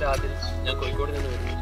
പേര് ആദിൽ ഞാൻ കോഴിക്കോട് നിന്ന് വരുന്നു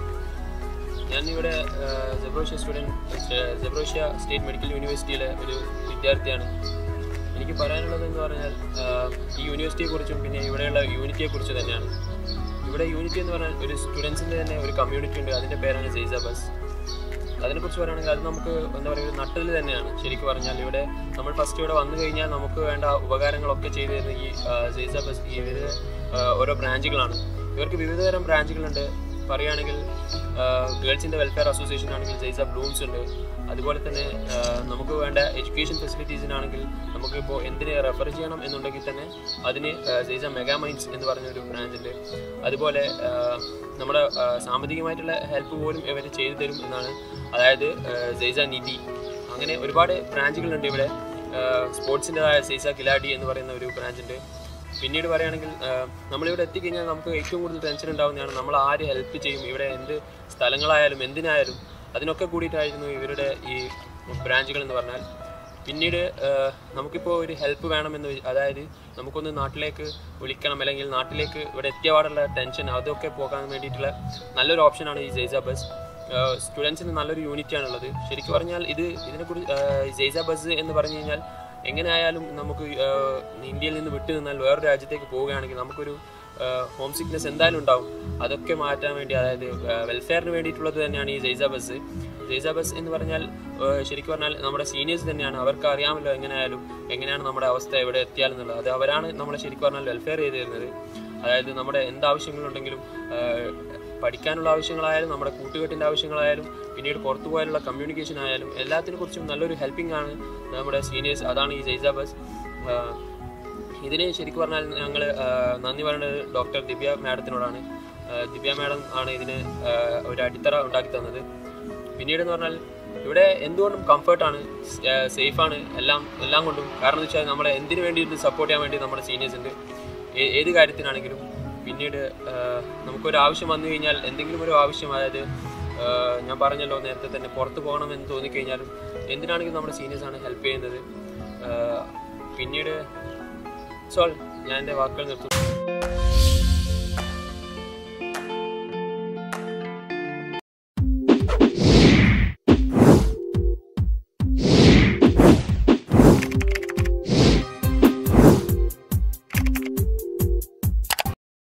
ഞാൻ ഇവിടെ Zaporozhye student Zaporozhye state medical യൂണിവേഴ്സിറ്റിയിലെ ഒരു വിദ്യാർത്ഥിയാണ് എനിക്ക് പറയാനുള്ളത് എന്ന് പറഞ്ഞാൽ ആഹ്, ഈ യൂണിവേഴ്സിറ്റിയെക്കുറിച്ചും പിന്നെ ഇവിടെയുള്ള യൂണിറ്റിയെക്കുറിച്ച് തന്നെയാണ് ഇവിടെ യൂണിറ്റി എന്ന് പറഞ്ഞാൽ ഒരു സ്റ്റുഡൻസിൻ്റെ തന്നെ ഒരു കമ്മ്യൂണിറ്റി ഉണ്ട് അതിൻ്റെ പേരാണ് ജെയ്സ ബസ് അതിനെക്കുറിച്ച് പറയുകയാണെങ്കിൽ അത് നമുക്ക് എന്താ പറയുക ഒരു നട്ടൽ തന്നെയാണ് ശരിക്കും പറഞ്ഞാൽ ഇവിടെ നമ്മൾ ഫസ്റ്റ് ഇവിടെ വന്നു കഴിഞ്ഞാൽ നമുക്ക് വേണ്ട ഉപകാരങ്ങളൊക്കെ ചെയ്തു തരുന്ന ഈ ജെയ്സ ബസ് ഈ ഇവർ ഓരോ ബ്രാഞ്ചുകളാണ് ഇവർക്ക് വിവിധതരം ബ്രാഞ്ചുകളുണ്ട് പറയുകയാണെങ്കിൽ ഗേൾസിൻ്റെ വെൽഫെയർ അസോസിയേഷൻ ആണെങ്കിൽ ജെയ്സ ബ്ലൂംസ് ഉണ്ട് അതുപോലെ തന്നെ ആ, നമുക്ക് വേണ്ട എഡ്യൂക്കേഷൻ ഫെസിലിറ്റീസിനാണെങ്കിൽ നമുക്കിപ്പോൾ എന്തിനെ റെഫർ ചെയ്യണം എന്നുണ്ടെങ്കിൽ തന്നെ അതിന് ജെയ്സ മെഗാ മൈൻഡ്സ് എന്ന് പറഞ്ഞൊരു ബ്രാഞ്ച് ഉണ്ട് അതുപോലെ ആ, നമ്മുടെ ആ, സാമ്പത്തികമായിട്ടുള്ള ഹെൽപ്പ് പോലും ഇവർ ചെയ്തു തരും എന്നാണ് അതായത് ജെയ്സ നിധി അങ്ങനെ ഒരുപാട് ബ്രാഞ്ചുകളുണ്ട് ഇവിടെ സ്പോർട്സിൻ്റെതായ സൈസ കിലാഡി എന്ന് പറയുന്ന ഒരു ബ്രാഞ്ച് ഉണ്ട് പിന്നീട് പറയുകയാണെങ്കിൽ ആ, നമ്മളിവിടെ എത്തിക്കഴിഞ്ഞാൽ നമുക്ക് ഏറ്റവും കൂടുതൽ ടെൻഷൻ ഉണ്ടാകുന്നതാണ് നമ്മൾ ആര് ഹെൽപ്പ് ചെയ്യും ഇവിടെ എന്ത് സ്ഥലങ്ങളായാലും എന്തിനായാലും അതിനൊക്കെ കൂടിയിട്ടായിരുന്നു ഇവരുടെ ഈ ബ്രാഞ്ചുകൾ എന്ന് പറഞ്ഞാൽ പിന്നീട് ആ, നമുക്കിപ്പോൾ ഒരു ഹെൽപ്പ് വേണമെന്ന് വി- അതായത് നമുക്കൊന്ന് നാട്ടിലേക്ക് വിളിക്കണം അല്ലെങ്കിൽ നാട്ടിലേക്ക് ഇവിടെ എത്തിയപാടുള്ള ടെൻഷൻ അതൊക്കെ പോകാൻ വേണ്ടിയിട്ടുള്ള നല്ലൊരു ഓപ്ഷനാണ് ഈ ജെയ്സ ബസ് സ്റ്റുഡൻസിന് നല്ലൊരു യൂണിറ്റി ആണുള്ളത് ശരിക്കും പറഞ്ഞാൽ ഇത് ഇതിനെക്കുറിച്ച് ജെയ്സ ബസ് എന്ന് പറഞ്ഞു കഴിഞ്ഞാൽ എങ്ങനെയായാലും നമുക്ക് ആ, ഇന്ത്യയിൽ നിന്ന് വിട്ടു നിന്നാൽ വേറൊരു രാജ്യത്തേക്ക് പോവുകയാണെങ്കിൽ നമുക്കൊരു ഹോം സിക്നെസ് എന്തായാലും ഉണ്ടാവും അതൊക്കെ മാറ്റാൻ വേണ്ടി അതായത് വെൽഫെയറിന് വേണ്ടിയിട്ടുള്ളത് തന്നെയാണ് ഈ ജെയ്സ ബസ് ജെയ്സ ബസ് എന്ന് പറഞ്ഞാൽ ആ, ശരിക്കും പറഞ്ഞാൽ നമ്മുടെ സീനിയേഴ്സ് തന്നെയാണ് അവർക്ക് അറിയാമല്ലോ എങ്ങനെയായാലും എങ്ങനെയാണ് നമ്മുടെ അവസ്ഥ എവിടെ എത്തിയാലെന്നുള്ളത് അത് അവരാണ് നമ്മളെ ശരിക്കും പറഞ്ഞാൽ വെൽഫെയർ ചെയ്ത് തരുന്നത് അതായത് നമ്മുടെ എന്താവശ്യങ്ങളുണ്ടെങ്കിലും ആ, പഠിക്കാനുള്ള ആവശ്യങ്ങളായാലും നമ്മുടെ കൂട്ടുകെട്ടിൻ്റെ ആവശ്യങ്ങളായാലും പിന്നീട് പുറത്തു പോയാലുള്ള കമ്മ്യൂണിക്കേഷൻ ആയാലും എല്ലാത്തിനെ കുറിച്ചും നല്ലൊരു ഹെൽപ്പിംഗ് ആണ് നമ്മുടെ സീനിയേഴ്സ് അതാണ് ഈ ജെയ്സ ബസ് ആ, ഇതിന് ശരിക്കും പറഞ്ഞാൽ ഞങ്ങൾ നന്ദി പറയുന്നത് ഡോക്ടർ ദിവ്യ മാഡത്തിനോടാണ് ആ, ദിവ്യ മാഡം ആണ് ഇതിന് ആ, ഒരു അടിത്തറ ഉണ്ടാക്കി തന്നത് പിന്നീട് എന്ന് പറഞ്ഞാൽ ഇവിടെ എന്തുകൊണ്ടും കംഫർട്ടാണ് സേഫാണ് എല്ലാം എല്ലാം കൊണ്ടും കാരണം എന്ന് വെച്ചാൽ നമ്മളെ എന്തിനു വേണ്ടിയിട്ട് സപ്പോർട്ട് ചെയ്യാൻ വേണ്ടി നമ്മുടെ സീനിയേഴ്സ് ഉണ്ട് ഏ- ഏത് കാര്യത്തിനാണെങ്കിലും പിന്നീട് ആ, നമുക്കൊരു ആവശ്യം വന്നു കഴിഞ്ഞാൽ എന്തെങ്കിലും ഒരു ആവശ്യം അതായത് ആ, ഞാൻ പറഞ്ഞല്ലോ നേരത്തെ തന്നെ പുറത്ത് പോകണമെന്ന് തോന്നിക്കഴിഞ്ഞാലും എന്തിനാണെങ്കിലും നമ്മുടെ സീനിയേഴ്സാണ് ഹെൽപ്പ് ചെയ്യുന്നത് ആ, പിന്നീട് സോൾ ഞാൻ എൻ്റെ വാക്കുകൾ നിർത്തുന്നു